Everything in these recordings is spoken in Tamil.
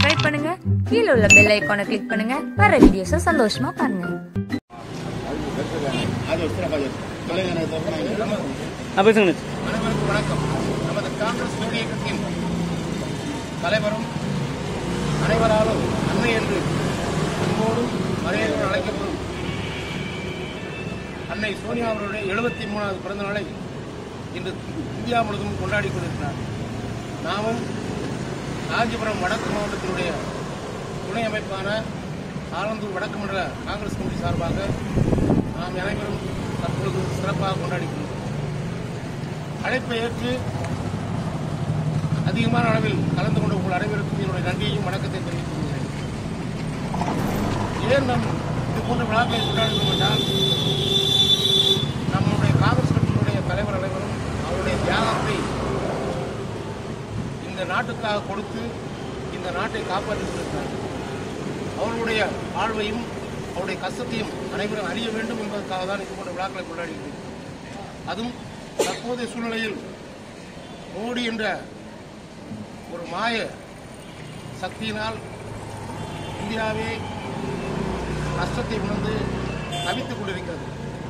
சப்ஸ்கிரைப் பண்ணுங்க கீழே உள்ள பெல் ஐகானை கிளிக் பண்ணுங்க வர வீடியோஸை சந்தோஷமா பாருங்க அனைவருக்கும் வணக்கம் நமது காங்கிரஸ் ஜோடி இயக்கத்தின் தலைவரும் அனைவராலும் அன்னை என்று அன்போடும் மரியாதையோடு அழைக்கப்படும் அன்னை சோனியா அவர்களுடைய எழுபத்தி மூணாவது பிறந்த நாளை இன்று இந்தியா முழுவதும் கொண்டாடி கொண்டிருக்கிறார் நாமும் காஞ்சிபுரம் வடக்கு மாவட்டத்தினுடைய துணை அமைப்பான ஆலந்தூர் வடக்கு மண்டல காங்கிரஸ் கமிட்டி சார்பாக நாம் அனைவரும் தற்பொழுது சிறப்பாக கொண்டாடி கொண்டிருக்கிறோம் அழைப்பை ஏற்று அதிகமான அளவில் கலந்து கொண்ட உங்கள் அனைவருக்கும் என்னுடைய நன்றியையும் வணக்கத்தையும் தெரிவித்துக் கொள்கிறேன் ஏன் நம் இது போன்ற விழாக்களை கொண்டாடுகிறோம் என்றால் நம்முடைய காங்கிரஸ் கட்சியினுடைய தலைவர் அனைவரும் அவருடைய தியாகத்தை இந்த நாட்டுக்காக கொடுத்து இந்த நாட்டை காப்பாற்றி கொண்டிருக்கிறார்கள் அவர்களுடைய வாழ்வையும் அவருடைய கஷ்டத்தையும் அனைவரும் அறிய வேண்டும் என்பதற்காக தான் இது போன்ற விழாக்களை கொண்டாடுகிறேன் அதுவும் தற்போதைய சூழ்நிலையில் மோடி என்ற ஒரு மாய சக்தியினால் இந்தியாவே நஷ்டத்தை உணர்ந்து தவித்துக் கொண்டிருக்கிறது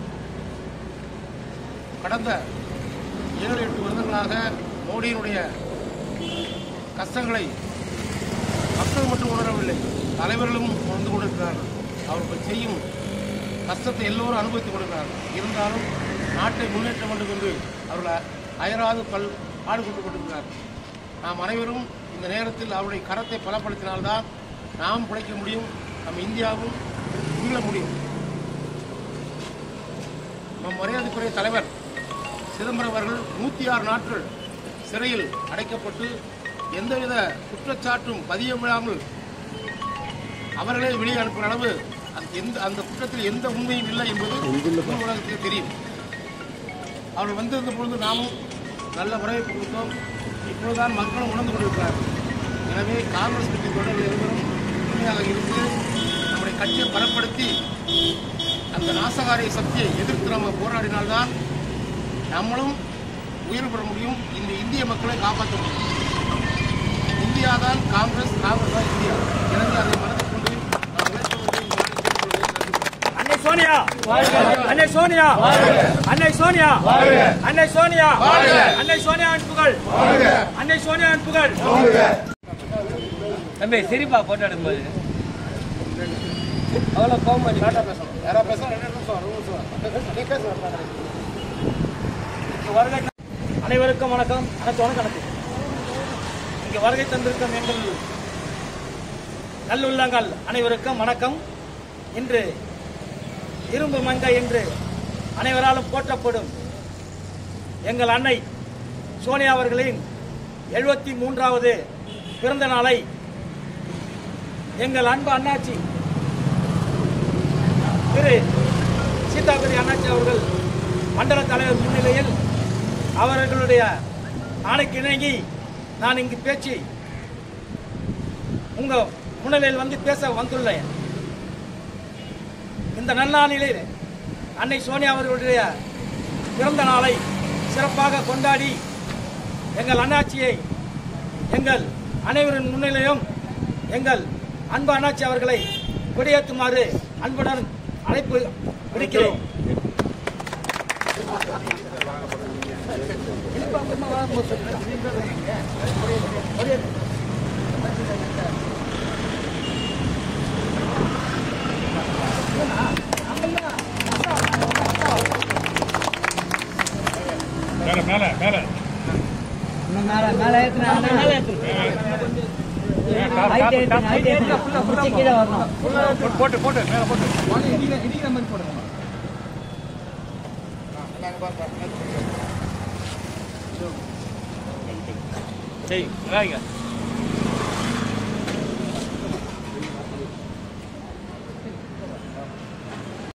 கடந்த ஏழு எட்டு வருடங்களாக மோடியினுடைய கஷ்டங்களை மக்கள் மட்டும் உணரவில்லை தலைவர்களும் உணர்ந்து கொண்டிருக்கிறார்கள் அவர்கள் செய்யும் கஷ்டத்தை எல்லோரும் அனுபவித்துக் கொண்டிருக்கிறார்கள் இருந்தாலும் நாட்டை முன்னேற்ற வேண்டும் என்று அவர்கள் அயராது பல் பாடுபட்டு கொண்டிருக்கிறார்கள் நாம் அனைவரும் இந்த நேரத்தில் அவருடைய கரத்தை பலப்படுத்தினால்தான் நாம் பிழைக்க முடியும் நம் இந்தியாவும் மீள முடியும் நம் மரியாதைக்குரிய தலைவர் சிதம்பரம் அவர்கள் நூற்றி ஆறு நாட்கள் சிறையில் அடைக்கப்பட்டு எந்தவித குற்றச்சாட்டும் பதிய விடாமல் அவர்களே வெளியே அனுப்புகிற அளவு அந்த எந்த அந்த குற்றத்தில் எந்த உண்மையும் இல்லை என்பது உலக உலகத்துக்கு தெரியும் அவர்கள் வந்திருந்த பொழுது நாமும் நல்ல வரவேற்பு கொடுத்தோம் இப்பொழுதுதான் மக்களும் உணர்ந்து கொண்டிருக்கிறார்கள் எனவே காங்கிரஸ் கட்சி தொடர்கள் இருவரும் உண்மையாக இருந்து நம்முடைய கட்சியை பலப்படுத்தி அந்த நாசகாரிய சக்தியை எதிர்த்து நம்ம போராடினால்தான் நம்மளும் உயிர் பெற முடியும் இந்த இந்திய மக்களை காப்பாற்ற முடியும் இந்தியா தான் காங்கிரஸ் காங்கிரஸ் தான் இந்தியா எனவே அதை மனதில் கொண்டு நாம் மேற்கொள்வதை இந்த நேரத்தில் கேட்டுக்கொள்கிறேன். அன்னை சோனியா அன்னை சோனியா அன்னை சோனியா அன்னை சோனியா அன்னை சோனியா அன்புகள் அன்னை சோனியா அன்புகள் தம்பி சிரிப்பா போட்டோ எடுக்கும்போது அவ்வளோ கோவம் பண்ணி டாடா பேசணும் யாராவது பேசணும் ரெண்டு நிமிஷம் ஒரு நிமிஷம் நீ பேசுகிறேன் வருகை அனைவருக்கும் வணக்கம் அனைத்து வணக்கம் எனக்கு இங்கே வருகை தந்திருக்கும் எங்கள் நல்லுள்ளங்கள் அனைவருக்கும் வணக்கம் இன்று இரும்பு மங்கை என்று அனைவராலும் போற்றப்படும் எங்கள் அன்னை சோனியா அவர்களின் எழுபத்தி மூன்றாவது பிறந்த நாளை எங்கள் அன்பு அண்ணாச்சி திரு சீதாபதி அண்ணாச்சி அவர்கள் மண்டல தலைவர் முன்னிலையில் அவர்களுடைய ஆணைக்கு இணங்கி நான் இங்கு பேச்சு உங்க முன்னிலையில் வந்து பேச வந்துள்ளேன் இந்த நன்னாளிலே அன்னை சோனியா அவர்களுடைய பிறந்த நாளை சிறப்பாக கொண்டாடி எங்கள் அண்ணாச்சியை எங்கள் அனைவரின் முன்னிலையும் எங்கள் அன்பு அண்ணாச்சி அவர்களை கொடியேற்றுமாறு அன்புடன் அழைப்பு விடுக்கிறேன் மேல மேல ஏத்துனா ஹைட் ஏத்துங்க ஹைட் ஏத்துங்க முடிச்சு கீழே வரணும் போட்டு போட்டு மேல போட்டு சரி வாங்க